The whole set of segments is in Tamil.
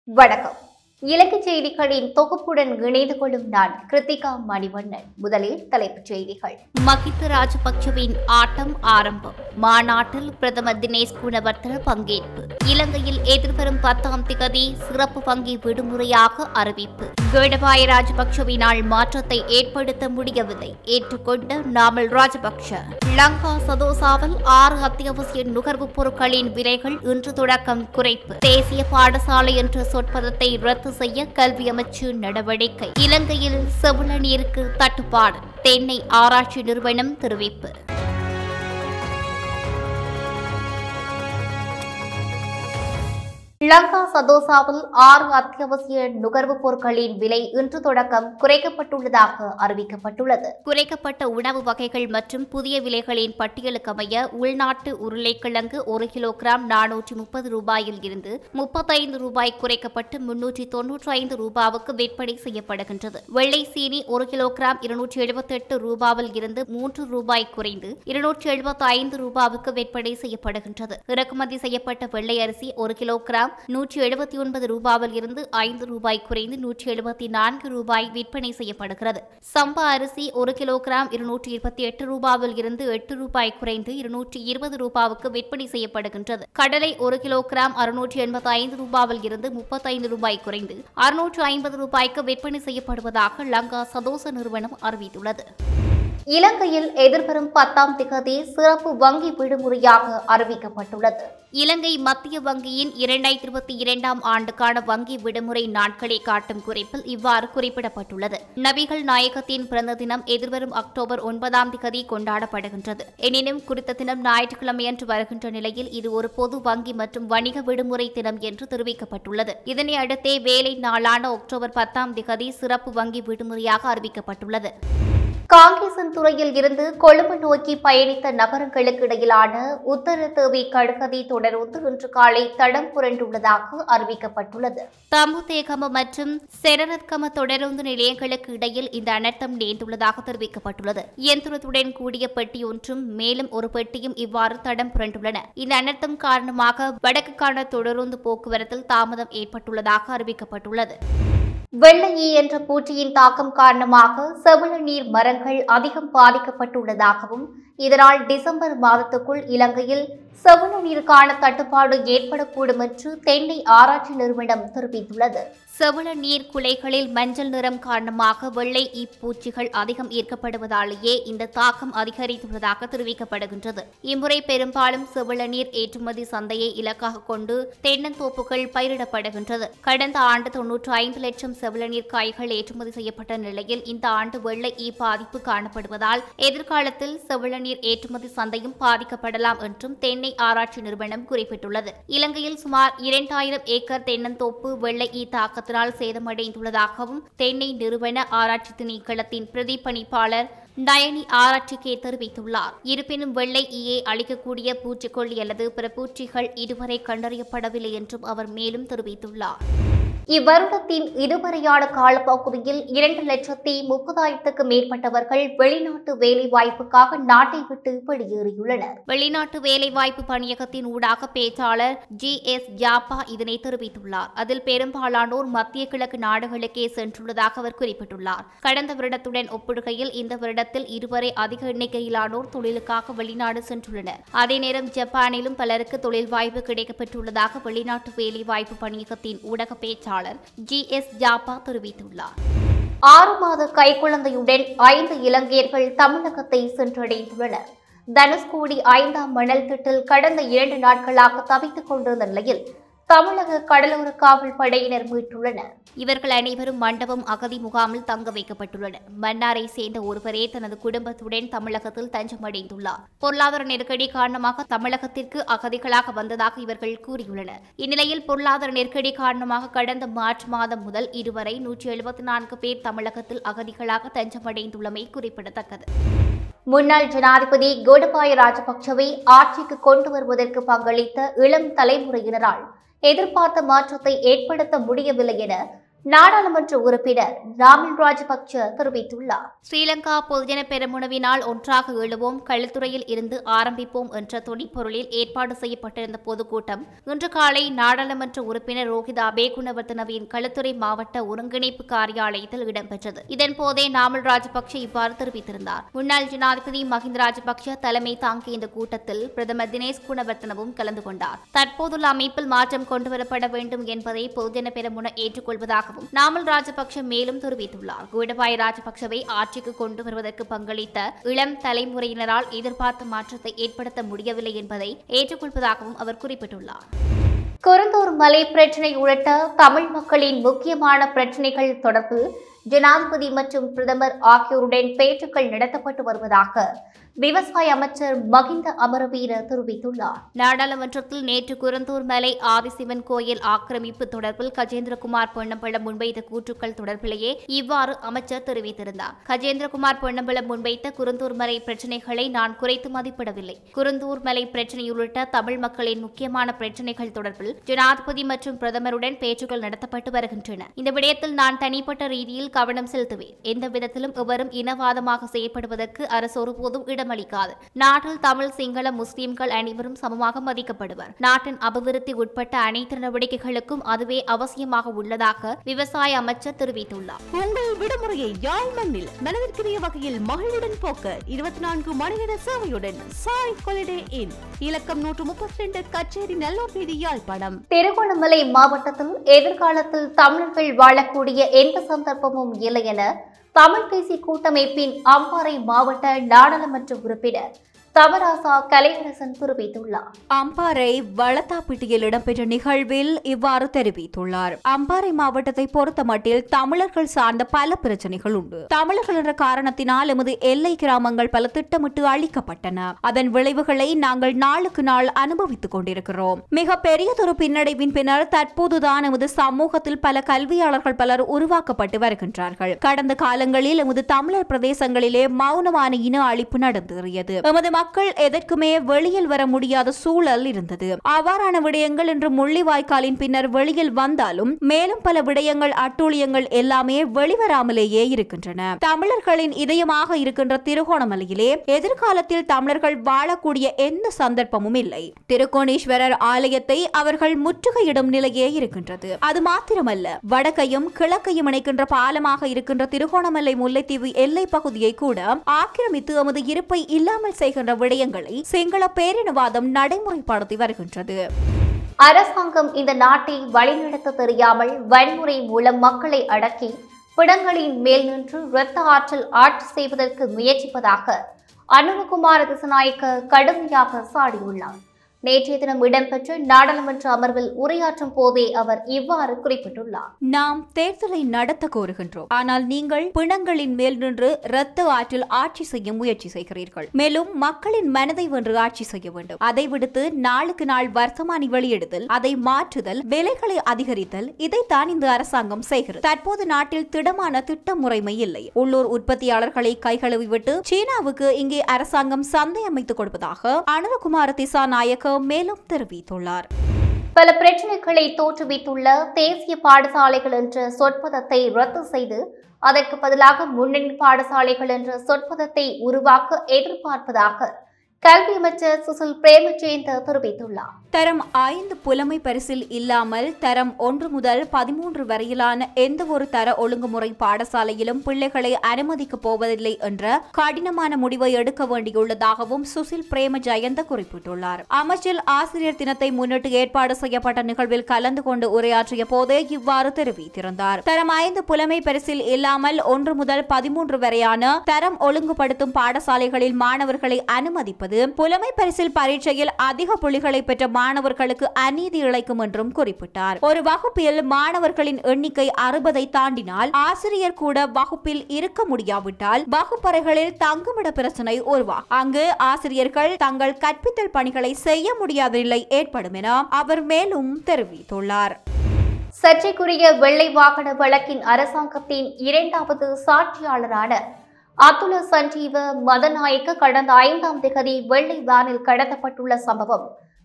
வணக்கம் இலங்கை செய்திகளின் தொகுப்புடன் இணைந்து கொள்ளும் நான் கிருத்திகா மணிவண்ணன் முதலில் தலைப்புச் செய்திகள் மகிந்த ராஜபக்சவின் ஆட்டம் ஆரம்பம் மாநாட்டில் பிரதமர் தினேஷ் குணவர்த்தன பங்கேற்பு இலங்கையில் எதிர்வரும் பத்தாம் திகதி சிறப்பு வங்கி விடுமுறையாக அறிவிப்பு கோடபாய ராஜபக்சவினால் மாற்றத்தை ஏற்படுத்த முடியவில்லை ஏற்றுக்கொண்ட நாமல் ராஜபக்ஷ லங்கா சதோசாவில் ஆறு அத்தியாவசிய நுகர்வுப் பொருட்களின் விலைகள் இன்று தொடக்கம் குறைப்பு தேசிய பாடசாலை என்ற சொற்பதத்தை ரத்து செய்ய கல்வி அமைச்சு நடவடிக்கை இலங்கையில் செவிள நீருக்கு தட்டுப்பாடு தென்னை ஆராய்ச்சி நிறுவனம் தெரிவிப்பு லங்கா சதோசாவில் ஆறு அத்தியாவசிய நுகர்வுப் பொருட்களின் விலை இன்று தொடக்கம் குறைக்கப்பட்டுள்ளதாக அறிவிக்கப்பட்டுள்ளது குறைக்கப்பட்ட உணவு வகைகள் மற்றும் புதிய விலைகளின் பட்டியலுக்கமைய உள்நாட்டு உருளைக்கிழங்கு ஒரு கிலோகிராம் நானூற்றி முப்பது ரூபாயில் இருந்து முப்பத்தைந்து ரூபாய் குறைக்கப்பட்டு முன்னூற்றி தொன்னூற்றி ஐந்து ரூபாவுக்கு விற்பனை செய்யப்படுகின்றது வெள்ளை சீனி ஒரு கிலோகிராம் இருநூற்றி எழுபத்தி எட்டு ரூபாவில் இருந்து மூன்று ரூபாய் குறைந்து இருநூற்றி எழுபத்தி ஐந்து ரூபாவுக்கு விற்பனை செய்யப்படுகின்றது இறக்குமதி செய்யப்பட்ட வெள்ளை அரிசி ஒரு கிலோகிராம் நூற்றி எழுபத்தி ஒன்பது ரூபாவில் இருந்து ஐந்து ரூபாய் குறைந்து நூற்றி எழுபத்தி நான்கு ரூபாய் விற்பனை செய்யப்படுகிறது சம்பா அரிசி ஒரு கிலோகிராம் இருநூற்றி இருபத்தி எட்டு ரூபாவில் இருந்து எட்டு ரூபாய் குறைந்து இருநூற்றி இருபது ரூபாவுக்கு விற்பனை செய்யப்படுகின்றது கடலை ஒரு கிலோகிராம் அறுநூற்றி எண்பத்தி ஐந்து ரூபாவில் இருந்து முப்பத்தைந்து ரூபாய் குறைந்து அறுநூற்று ஐம்பது ரூபாய்க்கு விற்பனை செய்யப்படுவதாக லங்கா சதோச நிறுவனம் அறிவித்துள்ளது இலங்கையில் எதிர்வரும் பத்தாம் திகதி சிறப்பு வங்கி விடுமுறையாக அறிவிக்கப்பட்டுள்ளது இலங்கை மத்திய வங்கியின் இரண்டாயிரத்தி இருபத்தி இரண்டாம் ஆண்டுக்கான வங்கி விடுமுறை நாட்களை காட்டும் குறிப்பில் இவ்வாறு குறிப்பிடப்பட்டுள்ளது நபிகள் நாயகத்தின் பிறந்த தினம் எதிர்வரும் அக்டோபர் ஒன்பதாம் திகதி கொண்டாடப்படுகின்றது எனினும் குறித்த தினம் ஞாயிற்றுக்கிழமையன்று வருகின்ற நிலையில் இது ஒரு பொது வங்கி மற்றும் வணிக விடுமுறை தினம் என்று தெரிவிக்கப்பட்டுள்ளது இதனை அடுத்தே வேலை நாளான அக்டோபர் பத்தாம் திகதி சிறப்பு வங்கி விடுமுறையாக அறிவிக்கப்பட்டுள்ளது காங்கேசன் துறையில் இருந்து கொழும்பு நோக்கி பயணித்த நகரங்களுக்கு இடையிலான உத்தர தேவி கடுகதி தொடருந்து இன்று காலை தடம் புரண்டுள்ளதாக அறிவிக்கப்பட்டுள்ளது தம்புதேகம மற்றும் செரரத்கம தொடருந்து நிலையங்களுக்கு இடையில் இந்த அனர்த்தம் நேர்ந்துள்ளதாக தெரிவிக்கப்பட்டுள்ளது இயந்திரத்துடன் கூடிய பெட்டி ஒன்றும் மேலும் ஒரு பெட்டியும் இவ்வாறு தடம் புரண்டுள்ளன இந்த அனர்த்தம் காரணமாக வடக்குக்கான தொடருந்து போக்குவரத்தில் தாமதம் ஏற்பட்டுள்ளதாக அறிவிக்கப்பட்டுள்ளது வெள்ளை என்ற பூச்சியின் தாக்கம் காரணமாக செவிள நீர் மரங்கள் அதிகம் பாதிக்கப்பட்டுள்ளதாகவும் இதனால் டிசம்பர் மாதத்துக்குள் இலங்கையில் செவிள நீருக்கான தட்டுப்பாடு ஏற்படக்கூடும் என்று தென்னை ஆராய்ச்சி நிறுவனம் தெரிவித்துள்ளது செவிள நீர் குலைகளில் மஞ்சள் நிறம் காரணமாக வெள்ளை இப்பூச்சிகள் அதிகம் ஈர்க்கப்படுவதாலேயே இந்த தாக்கம் அதிகரித்துள்ளதாக தெரிவிக்கப்படுகின்றது இம்முறை பெரும்பாலும் செவிள நீர் ஏற்றுமதி சந்தையை இலக்காக கொண்டு தென்னந்தோப்புகள் பயிரிடப்படுகின்றது கடந்த ஆண்டு தொன்னூற்றி ஐந்து லட்சம் செவிளநீர் காய்கள் ஏற்றுமதி செய்யப்பட்ட நிலையில் இந்த ஆண்டு வெள்ளை ஈ பாதிப்பு காணப்படுவதால் எதிர்காலத்தில் செவிளநீர் ஏற்றுமதி சந்தையும் பாதிக்கப்படலாம் என்றும் தென்னை ஆராய்ச்சி நிறுவனம் குறிப்பிட்டுள்ளது இலங்கையில் சுமார் இரண்டாயிரம் ஏக்கர் தென்னந்தோப்பு வெள்ளை ஈ தாக்கத்தினால் சேதமடைந்துள்ளதாகவும் தென்னை நிறுவன ஆராய்ச்சி திணைக்களத்தின் பிரதிபலிப்பாளர் நயனி ஆராய்ச்சிக்கே தெரிவித்துள்ளார் இருப்பினும் வெள்ளை ஈயை அளிக்கக்கூடிய பூச்சிக்கொல்லி அல்லது பிற பூச்சிகள் இதுவரை கண்டறியப்படவில்லை என்றும் அவர் மேலும் தெரிவித்துள்ளார் இவ்வருடத்தின் இதுவரையான காலப்பகுதியில் இரண்டு லட்சத்தி முப்பதாயிரத்துக்கு மேற்பட்டவர்கள் வெளிநாட்டு வேலைவாய்ப்புக்காக நாட்டை விட்டு வெளியேறியுள்ளனர் வெளிநாட்டு வேலைவாய்ப்பு பணியகத்தின் ஊடாக பேச்சாளர் ஜி எஸ் ஜாப்பா இதனை தெரிவித்துள்ளார் அதில் பெரும்பாலானோர் மத்திய கிழக்கு நாடுகளுக்கே சென்றுள்ளதாக அவர் குறிப்பிட்டுள்ளார் கடந்த வருடத்துடன் ஒப்பிடுகையில் இந்த வருடத்தில் இருவரை அதிக எண்ணிக்கையிலானோர் தொழிலுக்காக வெளிநாடு சென்றுள்ளனர் அதே நேரம் ஜப்பானிலும் பலருக்கு தொழில் வாய்ப்பு கிடைக்கப்பெற்றுள்ளதாக வெளிநாட்டு வேலைவாய்ப்பு பணியகத்தின் ஊடக பேச்சாளர் ஜி எஸ் ஜாப்பா தெரிவித்துள்ளார் ஆறு மாத கைக்குழந்தையுடன் ஐந்து இலங்கையர்கள் தமிழகத்தை சென்றடைந்துள்ளனர் தனுஷ்கோடி ஐந்தாம் மணல் திட்டில் கடந்த இரண்டு நாட்களாக தவித்துக் கொண்டிருந்த நிலையில் தமிழக கடலோர காவல் படையினர் மீட்டுள்ளனர் இவர்கள் அனைவரும் மண்டபம் அகதி முகாமில் தங்க வைக்கப்பட்டுள்ளனர் மன்னாரை சேர்ந்த ஒருவரே தனது குடும்பத்துடன் தமிழகத்தில் தஞ்சமடைந்துள்ளார் பொருளாதார நெருக்கடி காரணமாக தமிழகத்திற்கு அகதிகளாக வந்ததாக இவர்கள் கூறியுள்ளனர் இந்நிலையில் பொருளாதார நெருக்கடி காரணமாக கடந்த மார்ச் மாதம் முதல் இதுவரை நூற்றி எழுபத்தி நான்கு பேர் தமிழகத்தில் அகதிகளாக தஞ்சமடைந்துள்ளமை குறிப்பிடத்தக்கது முன்னாள் ஜனாதிபதி கோடபாய ராஜபக்சவை ஆட்சிக்கு கொண்டு வருவதற்கு பங்களித்த இளம் தலைமுறையினரால் எதிர்பார்த்த மாற்றத்தை ஏற்படுத்த முடியவில்லை என நாடாளுமன்ற உறுப்பினர் ராமில் ராஜபக்ச தெரிவித்துள்ளார் ஸ்ரீலங்கா பொதுஜன பெருமுனவினால் ஒன்றாக எழுவோம் களுத்துறையில் இருந்து ஆரம்பிப்போம் என்ற துணிப்பொருளில் ஏற்பாடு செய்யப்பட்டிருந்த பொதுக்கூட்டம் இன்று காலை நாடாளுமன்ற உறுப்பினர் ரோஹிதா பேகுணவர்தனவின் களுத்துறை மாவட்ட ஒருங்கிணைப்பு காரியாலயத்தில் இடம்பெற்றது இதன்போதே நாமல் ராஜபக்ச இவ்வாறு தெரிவித்திருந்தார் முன்னாள் ஜனாதிபதி மஹிந்த ராஜபக்ச தலைமை தாங்கிய இந்த கூட்டத்தில் பிரதமர் தினேஷ் குணவர்த்தனவும் கலந்து கொண்டார் தற்போதுள்ள அமைப்பில் மாற்றம் கொண்டுவரப்பட வேண்டும் என்பதை பொதுஜன பெருமுன ஏற்றுக்கொள்வதாகவும் நாமல் ராஜபக்ஷ மேலும் தெரிவித்துள்ளார் கோடபாய ராஜபக்சவை ஆட்சிக்கு கொண்டு வருவதற்கு பங்களித்த இளம் தலைமுறையினரால் எதிர்பார்த்த மாற்றத்தை ஏற்படுத்த முடியவில்லை என்பதை ஏற்றுக்கொள்வதாகவும் அவர் குறிப்பிட்டுள்ளார் குருந்தூர் மலை பிரச்சினை உள்ளிட்ட தமிழ் மக்களின் முக்கியமான பிரச்சினைகள் தொடர்பில் ஜனாதிபதி மற்றும் பிரதமர் ஆகியோருடன் பேச்சுக்கள் நடத்தப்பட்டு வருவதாக விவசாய அமைச்சர் மகிந்த அமரவீர தெரிவித்துள்ளார் நாடாளுமன்றத்தில் நேற்று குரந்தூர் மலை ஆதிசிவன் கோயில் ஆக்கிரமிப்பு தொடர்பில் கஜேந்திரகுமார் பொன்னம்பலம் முன்வைத்த கூற்றுக்கள் தொடர்பிலேயே இவ்வாறு அமைச்சர் தெரிவித்திருந்தார் கஜேந்திரகுமார் பொன்னம்பலம் முன்வைத்த குருந்தூர் மலை பிரச்சினைகளை நான் குறைத்து மதிப்பிடவில்லை குருந்தூர் மலை பிரச்சினை உள்ளிட்ட தமிழ் மக்களின் முக்கியமான பிரச்சினைகள் தொடர்பில் ஜனாதிபதி மற்றும் பிரதமருடன் பேச்சுக்கள் நடத்தப்பட்டு வருகின்றன இந்த விடயத்தில் நான் தனிப்பட்ட ரீதியில் கவனம் செலுத்துவேன் எந்த விதத்திலும் எவரும் இனவாதமாக செயல்படுவதற்கு அரசு ஒருபோதும் இடமளிக்காது நாட்டில் தமிழ் சிங்கள முஸ்லிம்கள் அனைவரும் சமமாக மதிக்கப்படுவர் நாட்டின் அபிவிருத்தி உட்பட்ட அனைத்து நடவடிக்கைகளுக்கும் அதுவே அவசியமாக உள்ளதாக விவசாய அமைச்சர் தெரிவித்துள்ளார் உங்கள் விடுமுறையை யாழ் மண்ணில் மனதிற்குரிய வகையில் மகிழுடன் போக்க இருபத்தி நான்கு மணி நேர சேவையுடன் சாய் ஹாலிடே இன் இலக்கம் நூற்று முப்பத்தி ரெண்டு கச்சேரி நல்லோர்பேடி யாழ்ப்பாணம் திருகோணமலை மாவட்டத்தில் எதிர்காலத்தில் தமிழர்கள் வாழக்கூடிய எந்த சந்தர்ப்பமும் இல்லை என தமிழ் தேசிய கூட்டமைப்பின் அம்பாறை மாவட்ட நாடாளுமன்ற உறுப்பினர் தவராசா கலையரசன் தெரிவித்துள்ளார் அம்பாறை வளத்தாப்பிட்டியில் இடம்பெற்ற நிகழ்வில் இவ்வாறு தெரிவித்துள்ளார் அம்பாறை மாவட்டத்தை பொறுத்தமட்டில் தமிழர்கள் சார்ந்த பல பிரச்சனைகள் உண்டு தமிழர்கள் என்ற காரணத்தினால் எமது எல்லை கிராமங்கள் பல திட்டமிட்டு அழிக்கப்பட்டன அதன் விளைவுகளை நாங்கள் நாளுக்கு நாள் அனுபவித்துக் கொண்டிருக்கிறோம் மிக பெரியதொரு பின்னடைவின் பின்னர் தற்போதுதான் எமது சமூகத்தில் பல கல்வியாளர்கள் பலர் உருவாக்கப்பட்டு வருகின்றார்கள் கடந்த காலங்களில் எமது தமிழர் பிரதேசங்களிலே மௌனமான இன அழிப்பு நடந்தேறியது எமது மக்கள் எதற்குமே வெளியில் வர முடியாத சூழல் இருந்தது அவ்வாறான விடயங்கள் இன்று முள்ளிவாய்க்காலின் பின்னர் வெளியில் வந்தாலும் மேலும் பல விடயங்கள் அட்டூழியங்கள் எல்லாமே வெளிவராமலேயே இருக்கின்றன தமிழர்களின் இதயமாக இருக்கின்ற திருகோணமலையிலே எதிர்காலத்தில் தமிழர்கள் வாழக்கூடிய எந்த சந்தர்ப்பமும் இல்லை திருக்கோணேஸ்வரர் ஆலயத்தை அவர்கள் முற்றுகையிடும் நிலையே இருக்கின்றது அது மாத்திரமல்ல வடக்கையும் கிழக்கையும் இணைக்கின்ற பாலமாக இருக்கின்ற திருகோணமலை முல்லைத்தீவு எல்லை பகுதியை கூட ஆக்கிரமித்து எமது இருப்பை இல்லாமல் செய்கின்ற விடயங்களை சிங்கள பேரினவாதம் நடைமுறைப்படுத்தி வருகின்றது அரசாங்கம் இந்த நாட்டை வழிநடத்த தெரியாமல் வன்முறை மூலம் மக்களை அடக்கி பிடங்களின் மேல் நின்று இரத்த ஆற்றல் ஆட்சி செய்வதற்கு முயற்சிப்பதாக அனுரகுமார திசநாயக்க கடுமையாக சாடியுள்ளார் நேற்றைய தினம் இடம்பெற்ற நாடாளுமன்ற அமர்வில் உரையாற்றும் போதே அவர் இவ்வாறு குறிப்பிட்டுள்ளார் நாம் தேர்தலை நடத்த கோருகின்றோம் ஆனால் நீங்கள் பிணங்களின் மேல் நின்று இரத்த ஆற்றில் ஆட்சி செய்ய முயற்சி செய்கிறீர்கள் மேலும் மக்களின் மனதை வென்று ஆட்சி செய்ய வேண்டும் அதை விடுத்து நாளுக்கு நாள் வர்த்தமானி வெளியிடுதல் அதை மாற்றுதல் விலைகளை அதிகரித்தல் இதைத்தான் இந்த அரசாங்கம் செய்கிறது தற்போது நாட்டில் திடமான திட்ட முறைமை இல்லை உள்ளூர் உற்பத்தியாளர்களை கைகழுவி விட்டு சீனாவுக்கு இங்கே அரசாங்கம் சந்தை அமைத்துக் கொடுப்பதாக அனுரகுமார திசா நாயக்க மேலும் தெரிவித்துள்ளார் பல பிரச்சனைகளை தோற்றுவித்துள்ள தேசிய பாடசாலைகள் என்ற சொற்பதத்தை ரத்து செய்து அதற்கு பதிலாக முன்னணி பாடசாலைகள் என்ற சொற்பதத்தை உருவாக்க எதிர்பார்ப்பதாக கல்வி அமைச்சர் சுசில் பிரேமஜெயந்த தெரிவித்துள்ளார் தரம் ஐந்து புலமை பரிசில் இல்லாமல் தரம் ஒன்று முதல் பதிமூன்று வரையிலான எந்த ஒரு தர ஒழுங்குமுறை பாடசாலையிலும் பிள்ளைகளை அனுமதிக்கப் போவதில்லை என்ற கடினமான முடிவை எடுக்க வேண்டியுள்ளதாகவும் சுசில் பிரேம ஜெயந்த குறிப்பிட்டுள்ளார் அமைச்சர் ஆசிரியர் தினத்தை முன்னிட்டு ஏற்பாடு செய்யப்பட்ட நிகழ்வில் கலந்து கொண்டு உரையாற்றிய போதே இவ்வாறு தெரிவித்திருந்தார் தரம் ஐந்து புலமை பரிசில் இல்லாமல் ஒன்று முதல் பதிமூன்று வரையான தரம் ஒழுங்குபடுத்தும் பாடசாலைகளில் மாணவர்களை அனுமதிப்பது புலமை பரிசில் பரீட்சையில் அதிக புள்ளிகளை பெற்ற மாணவர்களுக்கு அநீதி இழைக்கும் என்றும் குறிப்பிட்டார் ஒரு வகுப்பில் மாணவர்களின் எண்ணிக்கை அறுபதை தாண்டினால் ஆசிரியர் கூட வகுப்பில் இருக்க முடியாவிட்டால் வகுப்பறைகளில் தங்குமிட பிரச்சனை உருவாகும் அங்கு ஆசிரியர்கள் தங்கள் கற்பித்தல் பணிகளை செய்ய முடியாத நிலை ஏற்படும் என அவர் மேலும் தெரிவித்துள்ளார் சர்ச்சைக்குரிய வெள்ளை வாகன வழக்கின் அரசாங்கத்தின் இரண்டாவது சாட்சியாளரான அத்துல சஞ்சீவ மதநாயக்க கடந்த ஐந்தாம் திகதி வெள்ளை வேனில் கடத்தப்பட்டுள்ள சம்பவம்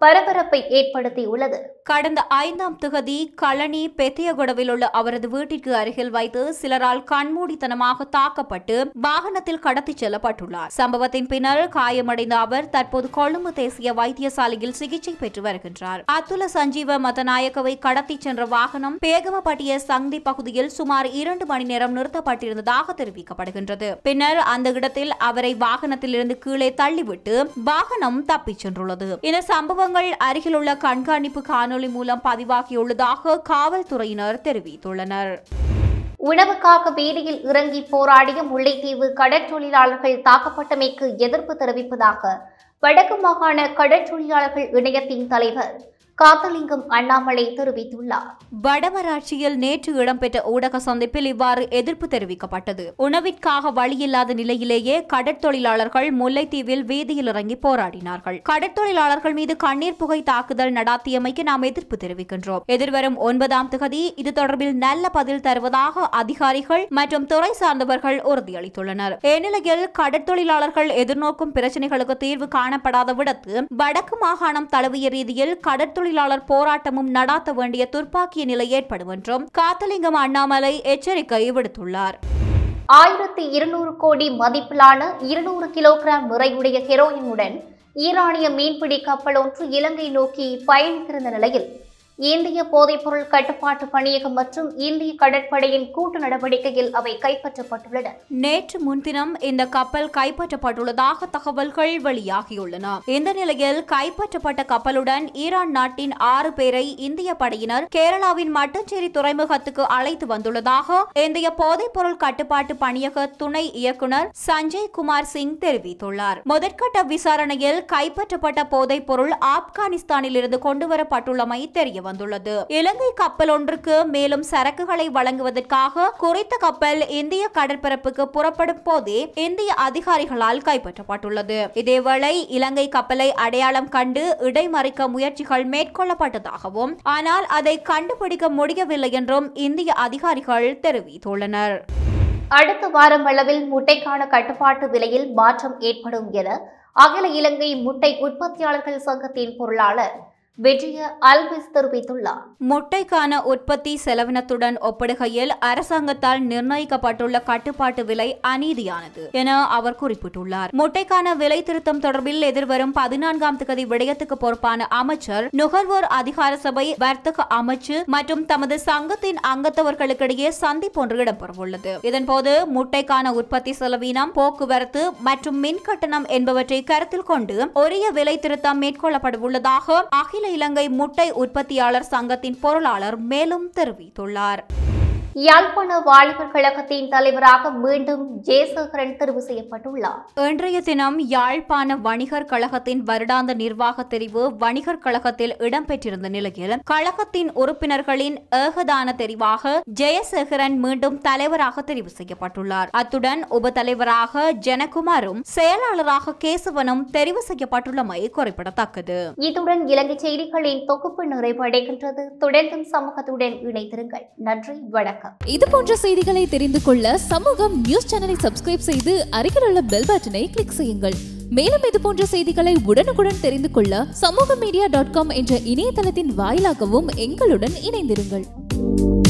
பரபரப்பை ஏற்படுத்தியுள்ளது கடந்த ஐந்தாம் திகதி களனி பெத்தியகுடவில் உள்ள அவரது வீட்டிற்கு அருகில் வைத்து சிலரால் கண்மூடித்தனமாக தாக்கப்பட்டு வாகனத்தில் கடத்திச் செல்லப்பட்டுள்ளார் சம்பவத்தின் பின்னர் காயமடைந்த அவர் தற்போது கொழும்பு தேசிய வைத்தியசாலையில் சிகிச்சை பெற்று வருகின்றார் அத்துல சஞ்சீவ மதநாயக்கவை கடத்திச் சென்ற வாகனம் பேகமப்பட்டிய சந்தி பகுதியில் சுமார் இரண்டு மணி நேரம் நிறுத்தப்பட்டிருந்ததாக தெரிவிக்கப்படுகின்றது பின்னர் அந்த இடத்தில் அவரை வாகனத்திலிருந்து கீழே தள்ளிவிட்டு வாகனம் தப்பிச் சென்றுள்ளது இந்த சம்பவங்கள் அருகிலுள்ள கண்காணிப்பு காணொலி மூலம் பதிவாகியுள்ளதாக காவல்துறையினர் தெரிவித்துள்ளனர் உணவுக்காக வீதியில் இறங்கி போராடிய முல்லைத்தீவு கடற்றொழிலாளர்கள் தாக்கப்பட்டமைக்கு எதிர்ப்பு தெரிவிப்பதாக வடக்கு மாகாண கடற்றொழிலாளர்கள் இணையத்தின் தலைவர் காத்தலிங்கம் அண்ணாமலை தெரிவித்துள்ளார் வடமராட்சியில் நேற்று இடம்பெற்ற ஊடக சந்திப்பில் இவ்வாறு எதிர்ப்பு தெரிவிக்கப்பட்டது உணவிற்காக வழியில்லாத நிலையிலேயே கடற்தொழிலாளர்கள் முல்லைத்தீவில் வீதியில் இறங்கி போராடினார்கள் கடற்தொழிலாளர்கள் மீது கண்ணீர் புகை தாக்குதல் நடாத்தியமைக்கு நாம் எதிர்ப்பு தெரிவிக்கின்றோம் எதிர்வரும் ஒன்பதாம் திகதி இது தொடர்பில் நல்ல பதில் தருவதாக அதிகாரிகள் மற்றும் துறை சார்ந்தவர்கள் உறுதியளித்துள்ளனர் இந்நிலையில் கடற்தொழிலாளர்கள் எதிர்நோக்கும் பிரச்சினைகளுக்கு தீர்வு காணப்படாத விடத்து வடக்கு மாகாணம் தழுவிய ரீதியில் கடற்தொழிலாளர் போராட்டமும் நடாத்த வேண்டிய துர்ப்பாக்கிய நிலை ஏற்படும் என்றும் காத்தலிங்கம் அண்ணாமலை எச்சரிக்கை விடுத்துள்ளார் ஆயிரத்தி இருநூறு கோடி மதிப்பிலான இருநூறு கிலோகிராம் நிறையுடைய ஹெரோயினுடன் ஈரானிய மீன்பிடி கப்பல் ஒன்று இலங்கை நோக்கி பயணித்திருந்த நிலையில் இந்திய போதைப்பொருள் கட்டுப்பாட்டு பணியகம் மற்றும் இந்திய கடற்படையின் கூட்டு நடவடிக்கையில் அவை கைப்பற்றப்பட்டுள்ளன நேற்று முன்தினம் இந்த கப்பல் கைப்பற்றப்பட்டுள்ளதாக தகவல்கள் வெளியாகியுள்ளன இந்த நிலையில் கைப்பற்றப்பட்ட கப்பலுடன் ஈரான் நாட்டின் ஆறு பேரை இந்திய படையினர் கேரளாவின் மட்டஞ்சேரி துறைமுகத்துக்கு அழைத்து வந்துள்ளதாக இந்திய போதைப்பொருள் கட்டுப்பாட்டு பணியக துணை இயக்குனர் சஞ்சய் குமார் சிங் தெரிவித்துள்ளார் முதற்கட்ட விசாரணையில் கைப்பற்றப்பட்ட போதைப்பொருள் ஆப்கானிஸ்தானில் இருந்து கொண்டுவரப்பட்டுள்ளமை தெரிய வந்துள்ளது இலங்கை கப்பல் ஒன்றுக்கு மேலும் சரக்குகளை வழங்குவதற்காக குறித்த கப்பல் இந்திய கடற்பரப்புக்கு புறப்படும் போதே இந்திய அதிகாரிகளால் கைப்பற்றப்பட்டுள்ளது இதேவேளை இலங்கை கப்பலை அடையாளம் கண்டு இடைமறிக்க முயற்சிகள் மேற்கொள்ளப்பட்டதாகவும் ஆனால் அதை கண்டுபிடிக்க முடியவில்லை என்றும் இந்திய அதிகாரிகள் தெரிவித்துள்ளனர் அடுத்த வாரம் அளவில் முட்டைக்கான கட்டுப்பாட்டு விலையில் மாற்றம் ஏற்படும் என அகில இலங்கை முட்டை உற்பத்தியாளர்கள் சங்கத்தின் பொருளாளர் விஜய அல்விஸ் தெரிவித்துள்ளார் முட்டைக்கான உற்பத்தி செலவினத்துடன் ஒப்பிடுகையில் அரசாங்கத்தால் நிர்ணயிக்கப்பட்டுள்ள கட்டுப்பாட்டு விலை அநீதியானது என அவர் குறிப்பிட்டுள்ளார் முட்டைக்கான விலை திருத்தம் தொடர்பில் எதிர்வரும் பதினான்காம் திகதி விடயத்துக்கு பொறுப்பான அமைச்சர் நுகர்வோர் அதிகார சபை வர்த்தக அமைச்சு மற்றும் தமது சங்கத்தின் அங்கத்தவர்களுக்கிடையே சந்திப்பு ஒன்று இடம்பெறவுள்ளது இதன்போது முட்டைக்கான உற்பத்தி செலவினம் போக்குவரத்து மற்றும் மின் கட்டணம் என்பவற்றை கருத்தில் கொண்டு உரிய விலை திருத்தம் மேற்கொள்ளப்படவுள்ளதாக அகில இலங்கை முட்டை உற்பத்தியாளர் சங்கத்தின் பொருளாளர் மேலும் தெரிவித்துள்ளார் யாழ்ப்பாண வாலிபர் கழகத்தின் தலைவராக மீண்டும் ஜெயசேகரன் தெரிவு செய்யப்பட்டுள்ளார் இன்றைய தினம் யாழ்ப்பாண வணிகர் கழகத்தின் வருடாந்த நிர்வாக தெரிவு வணிகர் கழகத்தில் இடம்பெற்றிருந்த நிலையில் கழகத்தின் உறுப்பினர்களின் ஏகதான தெரிவாக ஜெயசேகரன் மீண்டும் தலைவராக தெரிவு செய்யப்பட்டுள்ளார் அத்துடன் உப தலைவராக ஜனகுமாரும் செயலாளராக கேசவனும் தெரிவு செய்யப்பட்டுள்ளமை குறிப்பிடத்தக்கது இத்துடன் இலங்கை செய்திகளின் தொகுப்பு நிறைவடைகின்றது தொடர்ந்தும் சமூகத்துடன் இணைந்திருங்கள் நன்றி வணக்கம் இது போன்ற செய்திகளை தெரிந்து கொள்ள சமூகம் நியூஸ் சேனலை சப்ஸ்கிரைப் செய்து அருகில் உள்ள பெல் பட்டனை கிளிக் செய்யுங்கள் மேலும் இது போன்ற செய்திகளை உடனுக்குடன் தெரிந்து கொள்ள சமூக மீடியா டாட் காம் என்ற இணையதளத்தின் வாயிலாகவும் எங்களுடன் இணைந்திருங்கள்